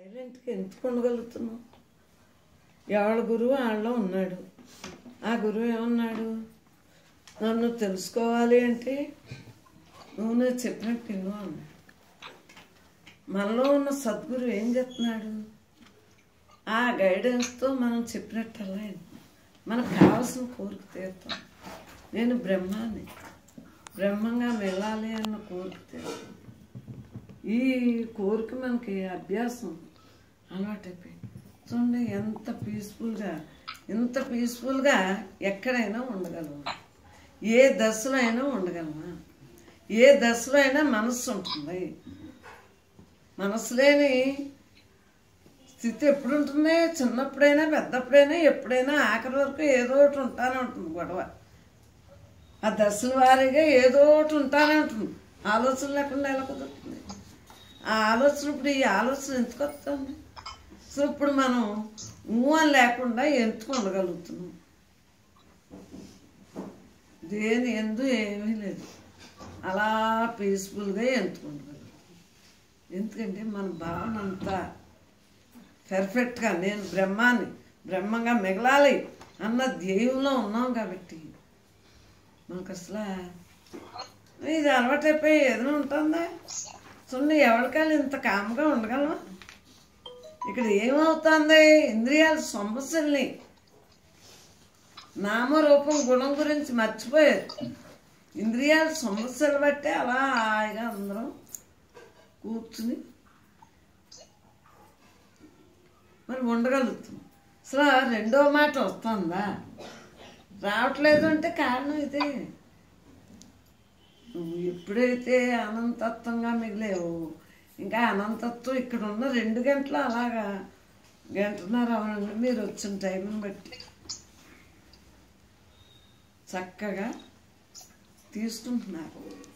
సైలెంట్గా ఎందుకు ఉండగలుగుతున్నావు ఎవడ గురువు వాళ్ళలో ఉన్నాడు ఆ గురువు ఏమన్నాడు నన్ను తెలుసుకోవాలి అంటే నువ్వు నేను చెప్పినట్టు విను అన్నాడు మనలో ఉన్న సద్గురు ఏం చెప్తున్నాడు ఆ గైడెన్స్తో మనం చెప్పినట్టల్లా విను. మనకు కావాల్సిన కోరిక తీరుతాం నేను బ్రహ్మాన్ని బ్రహ్మంగా వెళ్ళాలి అన్న కోరిక తీరుతాం ఈ కోరిక మనకి అభ్యాసం అలవాటైపోయింది చూడండి ఎంత పీస్ఫుల్గా ఎంత పీస్ఫుల్గా ఎక్కడైనా ఉండగలమా ఏ దశలో అయినా ఉండగలమా ఏ దశలో అయినా మనస్సు ఉంటుంది మనసు లేని స్థితి ఎప్పుడు ఉంటుంది చిన్నప్పుడైనా పెద్దప్పుడైనా ఎప్పుడైనా ఆఖరి వరకు ఏదో ఒకటి ఉంటానే ఉంటుంది గొడవ ఆ దశల వారీగా ఏదో ఒకటి ఉంటానే ఉంటుంది ఆలోచన లేకుండా ఎలా కుదురుతుంది ఆ ఆలోచన ఇప్పుడు ఈ ఆలోచన ఎందుకు వస్తుంది సో ఇప్పుడు మనం మూవన్ లేకుండా ఎందుకు ఉండగలుగుతున్నాం దేని ఎందు ఏమీ లేదు అలా పీస్ఫుల్గా ఎందుకు ఉండగలుగుతున్నాం ఎందుకంటే మన భావన అంతా పెర్ఫెక్ట్గా నేను బ్రహ్మాన్ని బ్రహ్మంగా మిగలాలి అన్న ధ్యేయంలో ఉన్నాం కాబట్టి మనకు అసలు ఇది అలవాటైపోయి ఏదైనా ఉంటుందా చూడండి ఎవరికాలు ఇంత కామ్గా ఉండగలమా ఇక్కడ ఏమవుతుంది ఇంద్రియాల సమస్యల్ని నామరూపం గుణం గురించి మర్చిపోయారు ఇంద్రియాల సమస్యలు బట్టే అలా హాయిగా అందరం కూర్చుని మరి ఉండగలుగుతాం అసలు ఆ రెండో మాట వస్తుందా రావట్లేదు అంటే కారణం ఇదే నువ్వు ఎప్పుడైతే అనంతత్వంగా మిగిలేవు ఇంకా అనంతత్వం ఇక్కడ ఉన్న రెండు గంటలు అలాగా గంటన్నర అవనండి మీరు వచ్చిన టైంని బట్టి చక్కగా తీసుకుంటున్నారు